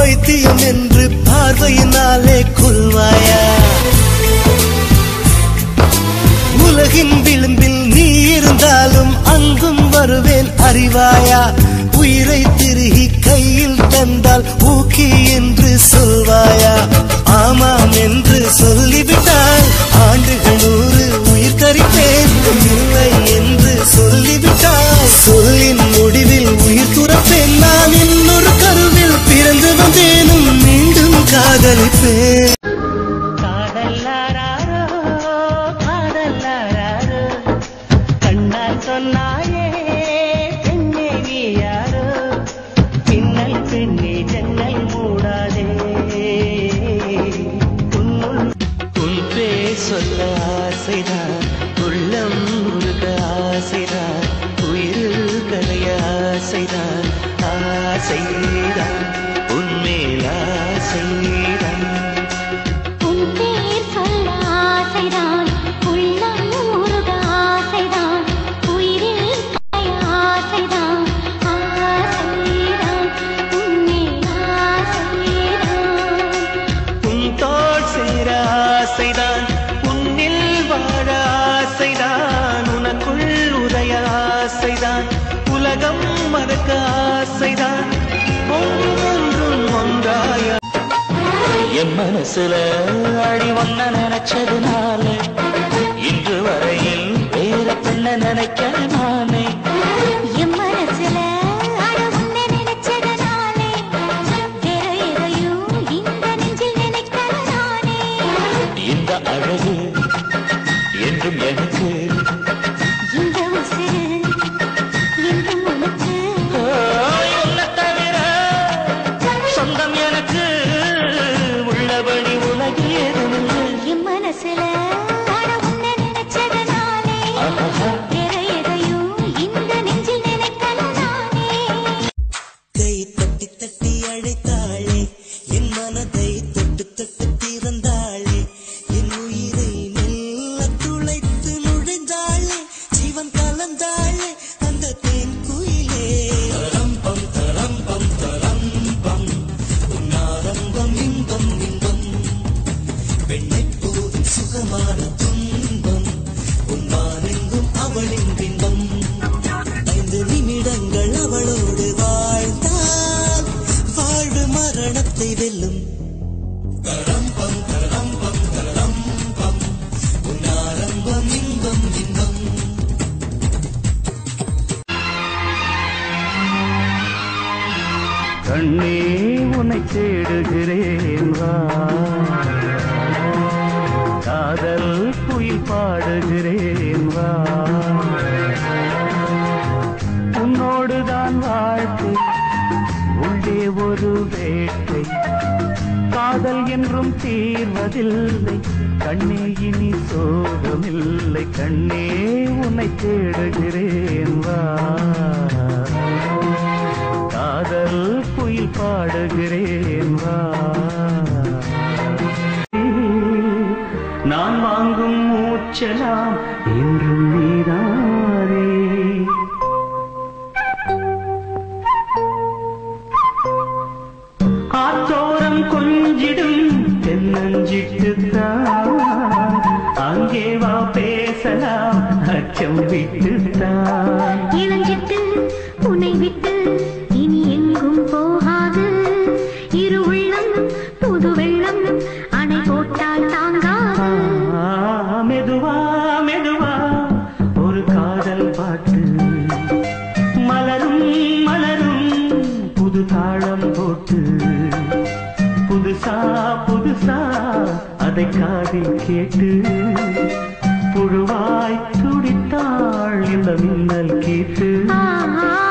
பைத்தியம் என்று பார்வையினாலே கொள்வாயா உலகின் விளிம்பில் நீ இருந்தாலும் அங்கும் வருவேன் அறிவாயா உயிரை திருகி கையில் தந்தால் ஊக்கி என்று சொல்வாயா ஆமாம் என்று சொல்லிவிட்டால் ஆண்டுகள் நூறு உயிர் தரிப்பேன் இல்லை என்று சொல்லிவிட்டால் சொல்லின் முடிவில் உயிர் துறப்பேன் நான் இன்னொரு கருவில் பிறந்து வந்தேனும் மீண்டும் காதலிப்பேன் காதல்லாரோ காதல்லாரோ கண்ணால் சொன்னாயே பெண்ணே நீ யாரோ பின்னல் பெண்ணே ஜன்னல் மூடாதே உன்னுள் உன் பேர் சொல்ல ஆசைதான் உள்ளம் முழுக ஆசைதான் உயிர் கலைய ஆசைதான் ஆசைதான் உன்மேல் ஆசைதான் உன் பேர் சொல்ல ஆசைதான் உள்ளம் முருக ஆசைதான் உயிரில் கலைய ஆசைதான் ஆசைதான் உன்மேல் ஆசைதான் உன் தோள் சேர ஆசைதான் உன்னில் வாழ ஆசைதான் உனக்குள் உதய ஆசைதான் உலகம் மறக்க ஆசைதான் ஒன்றும் ஒன்றாய என் மனசுல அடி ஒன்ன நினைச்சதுனால இன்று வரையில் வேற பெண்ண நினைக்கிற நானே என் மனசுல அட உன்னை நினைச்சதனாலே வேற எதையும் இந்த நெஞ்சில் நினைக்கல நானே இந்த அழகு என்றும் எனக்கு இந்த உசிறு என்றும் உனக்கு உன்னை தவிர சொந்தம் எனக்கு உள்ளபடி உலகில் ஏதுமில்லை என் மனசுல அட உன்னை நினைச்சதனாலே ஆஹா. வேற எதையும் இந்த நெஞ்சில் நினைக்கல நானே கை தட்டி தட்டி அழைத்தாளே என் மனதை தொட்டு தொட்டு திறந்தாளே என் உயிரை மெல்ல துளைத்து நுழைந்தாளே ஜீவன் கலந்தாளே அந்த தேன் குயிலே தரம்பம் தரம்பம் தரம்பம் உன்னாரம்பம் இன்பம் இன்பம் பெண்ணை போதும் சுகமான துன்பம் உன்மானெங்கும் அவளின் பின்பம் ஐந்து நிமிடங்கள் அவளோடு வாழ்ந்தால் வாழ்வு மரணத்தை வெல்லும் தரம்பம் தரம்பம் தரம்பம் உன்னாரம்பம் இன்பம் இன்பம் கண்ணே உன்னை தேடுகிறேன் வா காதல் குயில் பாடுகிறேன் வா உன்னோடுதான் வாழ்க்கை உள்ளே ஒரு வேட்டை காதல் என்றும் தீர்வதில்லை கண்ணே இனி சோகமில்லை கண்ணே உன்னை தேடுகிறேன் வா காதல் குயில் பாடுகிறேன் வா நான் வாங்கும் மூச்சலாம் என்றும் நீதானே ஆத்தோரம் கொஞ்சிடும் தென்னஞ்சிட்டுத்தான் அங்கே வா பேசலாம் அச்சம் விட்டுத்தான் இளஞ்சிட்டு உன்னை விட்டு இனி எங்கும் போகாது இரு உள்ளம் புது வெள்ளம் அணை போட்டால் தாங்காது ஆ, மெதுவா மெதுவா ஒரு காதல் பாட்டு மலரும் மலரும் புது தாளம் போட்டு புதுசா புதுசா அதை காதில் கேட்டு புழுவாய் துடித்தாள் இந்த மின்னல் கேட்டு ஆஹா